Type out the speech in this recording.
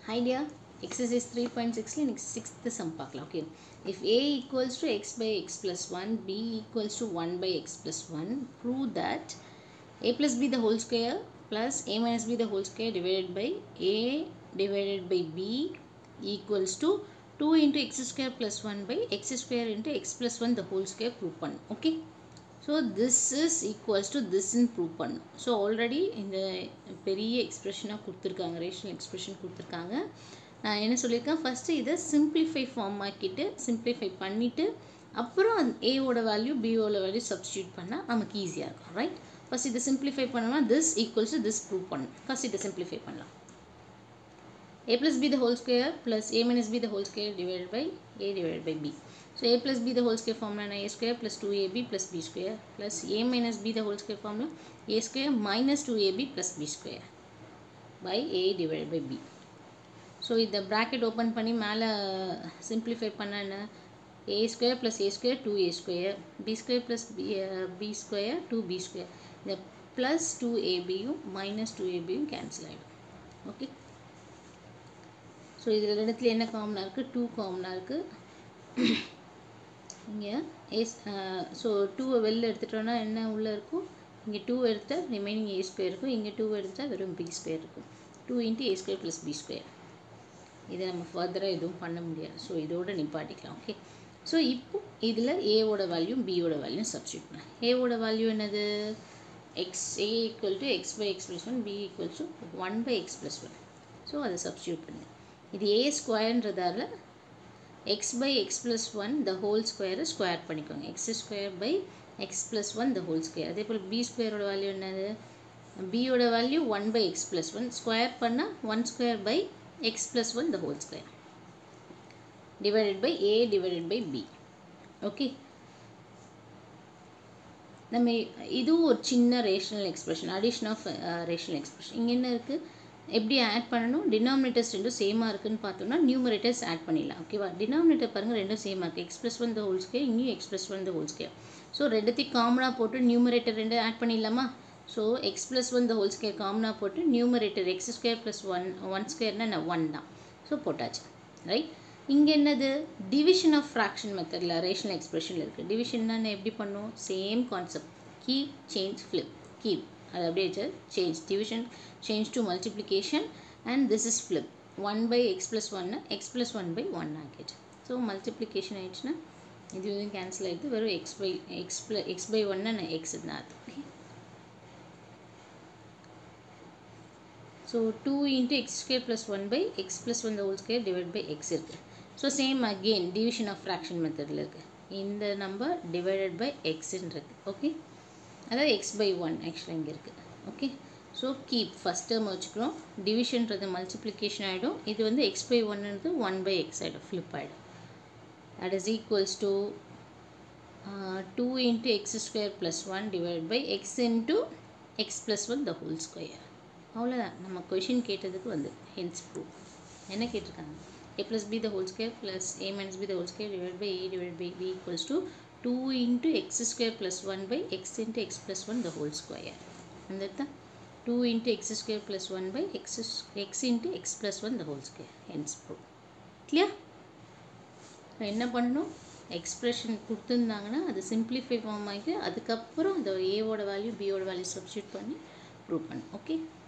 Idea exercise three point சிக்ஸில் இன்னைக்கு sixth sum பார்க்கலாம் okay if A equals to X by X plus one B equals to one by X plus one prove that a plus b the whole square plus a minus b the whole square divided by a divided by b equals to 2 into x square plus 1 by x square into x plus 1 the whole square prove பண்ணு okay so this is equals to this in prove பண்ணு so already இந்த பெரிய எக்ஸ்பிரஷனாக கொடுத்துருக்காங்க rational expression கொடுத்துருக்காங்க நான் என்ன சொல்லியிருக்கேன் first இதை சிம்பிளிஃபை ஃபார்ம் ஆக்கிட்டு சிம்பிளிஃபை பண்ணிவிட்டு அப்புறம் ஏவோட வேல்யூ பிஓட வேல்யூ சப்ஸ்டியூட் பண்ணால் நமக்கு ஈஸியாக இருக்கும் ரைட் ஃபஸ்ட் இதை சிம்பிளிஃபை பண்ணோம்னா this equals to this prove பண்ணணும் ஃபஸ்ட் இதை சிம்பிளிஃபை பண்ணலாம் a plus b the whole square plus a minus b the whole square divided by a divided by b. So a plus b the whole square formula a square plus 2ab plus b square plus a minus b the whole square formula a square minus 2ab plus b square by a divided by b. So இந்த bracket open பண்ணி மேலே simplify பண்ண என்ன A square plus A square two A square B square plus B B square two B square இந்த plus two ஏபியும் minus two ஏபியும் cancel ஆகிடும் okay so இதில் ரெண்டுத்துல என்ன காமனாக இருக்குது டூ காமனாக இருக்குது இங்கே ஏஸ் ஸோ டூவை வெளில எடுத்துட்டோன்னா என்ன உள்ளே இருக்கும் இங்கே டூ எடுத்தால் ரிமைனிங் ஏ ஸ்கொயர் இருக்கும் இங்கே டூ எடுத்தால் வெறும் பி ஸ்கொயர் இருக்கும் two into A square plus B square இதை நம்ம ஃபர்தராக எதுவும் பண்ண முடியாது ஸோ இதோட நிப்பாட்டிக்கலாம் ஓகே ஸோ இப்போ இதில் ஏவோட வேல்யூ பியோட வேல்யூ சப்ஸ்டியூட் பண்ணலாம் ஏவோட வேல்யூ என்னது X A equal to X by X plus one B equal to one by X plus one so அதை சப்ஸ்டியூட் பண்ணு இது ஏ ஸ்கொயர்ன்றதால X by X plus one the whole ஸ்கொயரை square பண்ணிக்கோங்க X square by X plus one the whole square அதே போல் B ஸ்கொயரோட value என்னது பியோட value one by X plus one square பண்ணால் one square by X plus one the whole square divided by a divided by b okay நம்ம இதுவும் ஒரு சின்ன rational expression addition of rational expression இங்கே என்ன இருக்குது எப்படி ஆட் பண்ணணும் டினாமினேட்டர்ஸ் ரெண்டும் சேமாக இருக்குன்னு பார்த்தோம்னா நியூமரேட்டர்ஸ் ஆட் பண்ணிடலாம் ஓகேவா டினாமினேட்டர் பாருங்கள் ரெண்டும் சேமாக இருக்குது X plus one the whole square இங்கேயும் X plus one the whole square so ரெண்டுத்தையும் காமனாக போட்டு நியூமரேட்டர் ரெண்டு ஆட் பண்ணிடலாமா so X plus one the whole square காமனாக போட்டு numerator X square plus one one ஸ்கொயர்னா நான் ஒன் தான் ஸோ போட்டாச்சு ரைட் இங்கே என்னது டிவிஷன் ஆஃப் ஃப்ராக்ஷன் மெத்தடில் ரேஷனல் எக்ஸ்பிரஷனில் இருக்குது டிவிஷன்னா எப்படி பண்ணும் same concept keep change flip keep அது அப்படியே வச்சு change division change to multiplication and this is flip one by X plus ஒன்னு X plus one by one ஆகிடுச்சு ஸோ மல்டிப்ளிகேஷன் ஆகிடுச்சுன்னா இது வந்து கேன்சல் ஆகிடுது வெறும் X by X plus X by ஒன்னு நான் எக்ஸ் தான் அது okay so two into X square plus one by X plus one the whole square divide by X இருக்குது so same again division of fraction மெத்தடில் இருக்குது இந்த number divided by எக்ஸ்ன்னு இருக்குது ஓகே அதாவது எக்ஸ் பை ஒன் ஆக்சுவலாக இங்கே இருக்குது okay so keep first term வச்சுக்கிறோம் டிவிஷன்றது மல்டிப்ளிகேஷன் ஆகிடும் இது வந்து எக்ஸ் பை ஒன்னுறது ஒன் பை எக்ஸ் ஆகிடும் ஃப்ளிப் ஆகிடும் that is equals to two into X square plus one divide by X into X plus one the whole square அவ்வளோதான் நம்ம கொஷின் கேட்டதுக்கு வந்து ஹென்ஸ் ப்ரூவ் என்ன கேட்டிருக்காங்க a plus b the whole square plus a minus b the whole square divided by a divided by b equals to 2 into x square plus 1 by x into x plus 1 the whole square and that 2 into x square plus 1 by x, x into x plus 1 the whole square hence proof clear என்ன பண்ணணும் expression கொடுத்துருந்தாங்கன்னா அது simplify form ஆகி அதுக்கப்புறம் அந்த ஏவோட value பியோட value substitute பண்ணி ப்ரூவ் பண்ணணும் ஓகே